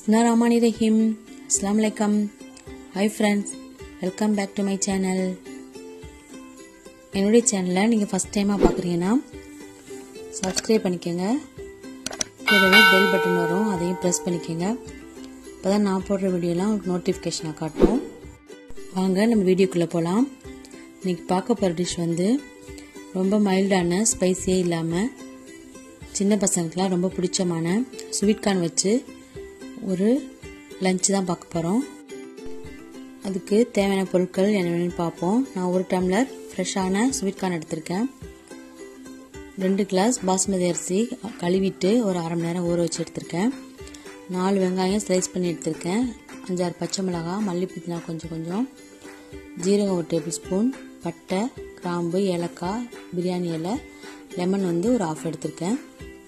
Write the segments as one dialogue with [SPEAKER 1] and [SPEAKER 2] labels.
[SPEAKER 1] Bismillahirrahmanirrahim. Assalamu alaikum. Hi friends. Welcome back to my channel என்னுடைய சேனலை நீங்கள் first டைமாக பார்க்குறீங்கன்னா சப்ஸ்கிரைப் பண்ணிக்கோங்க கூடவே பெல் பட்டன் வரும் அதையும் ப்ரெஸ் பண்ணிக்கோங்க அப்போ தான் நான் போடுற வீடியோலாம் உங்களுக்கு நோட்டிஃபிகேஷனாக காட்டும் வாங்க நம்ம வீடியோக்குள்ளே போகலாம் இன்றைக்கி பார்க்க போகிற டிஷ் வந்து ரொம்ப மைல்டான ஸ்பைஸியே இல்லாமல் சின்ன பசங்களுக்குலாம் ரொம்ப பிடிச்சமான ஸ்வீட் கார்ன் வச்சு ஒரு லஞ்ச் தான் பார்க்க போகிறோம் அதுக்கு தேவையான பொருட்கள் என்னென்னு பார்ப்போம் நான் ஒரு டம்ளர் ஃப்ரெஷ்ஷான ஸ்வீட் கார்ன் எடுத்திருக்கேன் ரெண்டு கிளாஸ் பாஸ்மதி அரிசி கழுவிட்டு ஒரு அரை மணி நேரம் ஊற வச்சு எடுத்திருக்கேன் நாலு வெங்காயம் ஸ்லைஸ் பண்ணி எடுத்திருக்கேன் அஞ்சாறு பச்சை மிளகாய் மல்லி புதினா கொஞ்சம் கொஞ்சம் ஜீரகம் ஒரு டேபிள் ஸ்பூன் பட்டை கிராம்பு ஏலக்காய் பிரியாணி இலை லெமன் வந்து ஒரு ஆஃப் எடுத்திருக்கேன்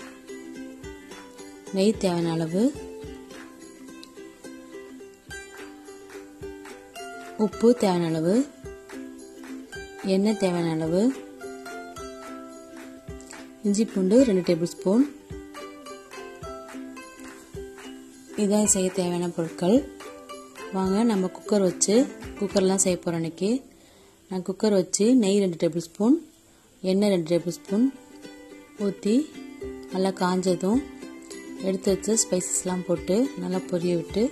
[SPEAKER 1] நெய் தேவையான அளவு உப்பு தேவையான அளவு எண்ணெய் தேவையான அளவு இஞ்சி பூண்டு ரெண்டு டேபிள் ஸ்பூன் இதான் செய்ய தேவையான பொருட்கள் வாங்க நம்ம குக்கர் வச்சு குக்கர்லாம் செய்ய போகிறோம் இன்னைக்கு நான் குக்கர் வச்சு நெய் ரெண்டு டேபிள் ஸ்பூன் எண்ணெய் ரெண்டு டேபிள் ஸ்பூன் ஊற்றி நல்லா காஞ்சதும் எடுத்து வச்சு ஸ்பைசஸ்லாம் போட்டு நல்லா பொரிய விட்டு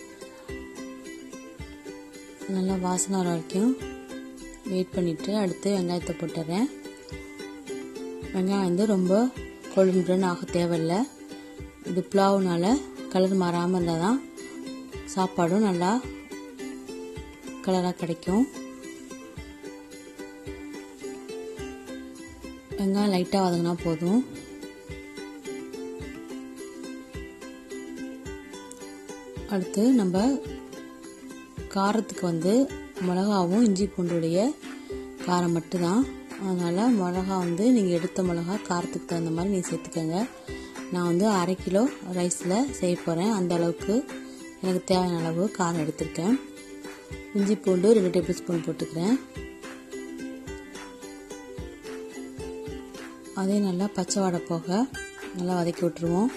[SPEAKER 1] நல்லா வாசனை வர வரைக்கும் வெயிட் பண்ணிவிட்டு அடுத்து வெங்காயத்தை போட்டுறேன் வெங்காயம் வந்து ரொம்ப கோல்டன் ப்ரௌன் ஆக தேவையில்லை இது புலாவுனால கலர் மாறாமல் இருந்தால் தான் சாப்பாடும் நல்லா கலராக கிடைக்கும் வெங்காயம் லைட்டாக வதங்கினா போதும் அடுத்து நம்ம காரத்துக்கு வந்து மிளகாவும் இஞ்சி பூண்டுடைய காரம் மட்டும்தான் அதனால் மிளகா வந்து நீங்கள் எடுத்த மிளகா காரத்துக்கு தகுந்த மாதிரி நீங்கள் சேர்த்துக்கோங்க நான் வந்து அரை கிலோ ரைஸில் செய்ய போகிறேன் அந்த அளவுக்கு எனக்கு தேவையான அளவு காரம் எடுத்திருக்கேன் இஞ்சி பூண்டு ரெண்டு டேபிள் ஸ்பூன் போட்டுக்கிறேன் அதே நல்லா பச்சை வாடை போக நல்லா வதக்கி விட்டுருவோம்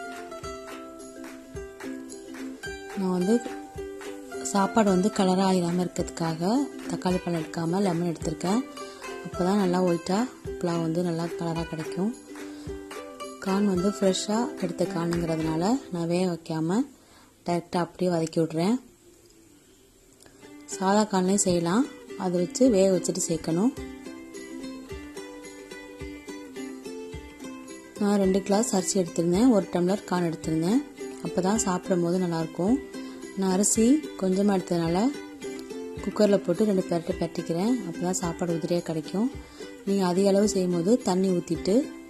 [SPEAKER 1] நான் வந்து சாப்பாடு வந்து கலராக ஆகிடாமல் இருக்கிறதுக்காக தக்காளி பழம் எடுக்காமல் லெமன் எடுத்திருக்கேன் அப்போ தான் நல்லா ஒயிட்டாக புலாவ் வந்து நல்லா கலராக கிடைக்கும் கான் வந்து ஃப்ரெஷ்ஷாக எடுத்த காணுங்கிறதுனால நான் வேக வைக்காமல் டைரெக்டாக அப்படியே வதக்கி விட்றேன் சாதா கான்லேயும் செய்யலாம் அதை வச்சு வேக வச்சுட்டு சேர்க்கணும் நான் ரெண்டு கிளாஸ் அரிசி எடுத்திருந்தேன் ஒரு டம்ளர் கான் எடுத்திருந்தேன் அப்போ தான் சாப்பிடும் போது நல்லாயிருக்கும் நான் அரிசி கொஞ்சமாக எடுத்ததுனால குக்கரில் போட்டு ரெண்டு பெரட்டை பெரட்டிக்கிறேன் அப்போ தான் சாப்பாடு உதிரியாக கிடைக்கும் நீங்கள் அதிக அளவு செய்யும் போது தண்ணி ஊற்றிட்டு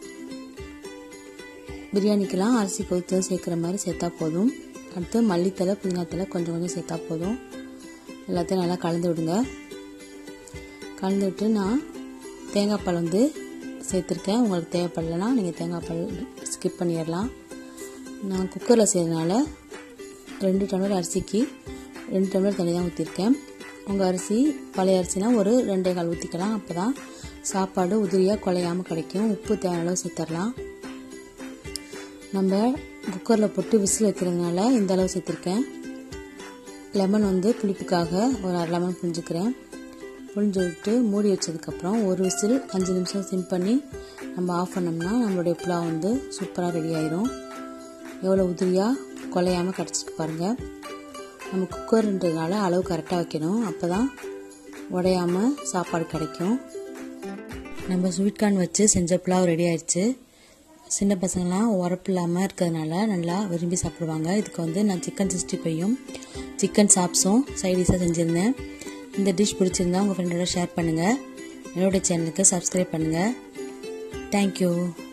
[SPEAKER 1] பிரியாணிக்கெலாம் அரிசி கொதித்து சேர்க்குற மாதிரி சேர்த்தா போதும் அடுத்து மல்லித்தலை புதினாத்தலை கொஞ்சம் கொஞ்சம் சேர்த்தா போதும் எல்லாத்தையும் நல்லா கலந்து விடுங்க கலந்து விட்டு நான் தேங்காய் பால் வந்து சேர்த்துருக்கேன் உங்களுக்கு தேவைப்படலைன்னா நீங்கள் தேங்காய் பால் ஸ்கிப் பண்ணிடலாம் நான் குக்கரில் செய்கிறதுனால ரெண்டு டம்ளர் அரிசிக்கு ரெண்டு டம்ளர் தண்ணி தான் ஊற்றிருக்கேன் உங்கள் அரிசி பழைய அரிசினா ஒரு ரெண்டே கால் ஊற்றிக்கலாம் அப்போ தான் சாப்பாடு உதிரியாக குலையாமல் கிடைக்கும் உப்பு தேவையான அளவு சேர்த்துடலாம் நம்ம குக்கரில் போட்டு விசில் வைக்கிறதுனால இந்த அளவு சேர்த்துருக்கேன் லெமன் வந்து புளிப்புக்காக ஒரு அரை லெமன் புழிஞ்சுக்கிறேன் புழிஞ்சு விட்டு மூடி வச்சதுக்கப்புறம் ஒரு விசில் அஞ்சு நிமிஷம் சிம் பண்ணி நம்ம ஆஃப் பண்ணோம்னா நம்மளுடைய புலாவ் வந்து சூப்பராக ரெடி ஆயிரும் எவ்வளோ உதிரியாக குலையாமல் கிடச்சிட்டு பாருங்கள் நம்ம குக்கர்ன்றதுனால அளவு கரெக்டாக வைக்கணும் அப்போ தான் உடையாமல் சாப்பாடு கிடைக்கும் நம்ம ஸ்வீட் கார்ன் வச்சு செஞ்ச புலாவ் ரெடி ஆயிடுச்சு சின்ன பசங்களாம் உரப்பு இல்லாமல் இருக்கிறதுனால நல்லா விரும்பி சாப்பிடுவாங்க இதுக்கு வந்து நான் சிக்கன் சிக்ஸ்டி ஃபையும் சிக்கன் சாப்ஸும் சைடிஷாக செஞ்சுருந்தேன் இந்த டிஷ் பிடிச்சிருந்தா உங்கள் ஃப்ரெண்டோட ஷேர் பண்ணுங்கள் என்னோடய சேனலுக்கு சப்ஸ்கிரைப் பண்ணுங்கள் தேங்க்யூ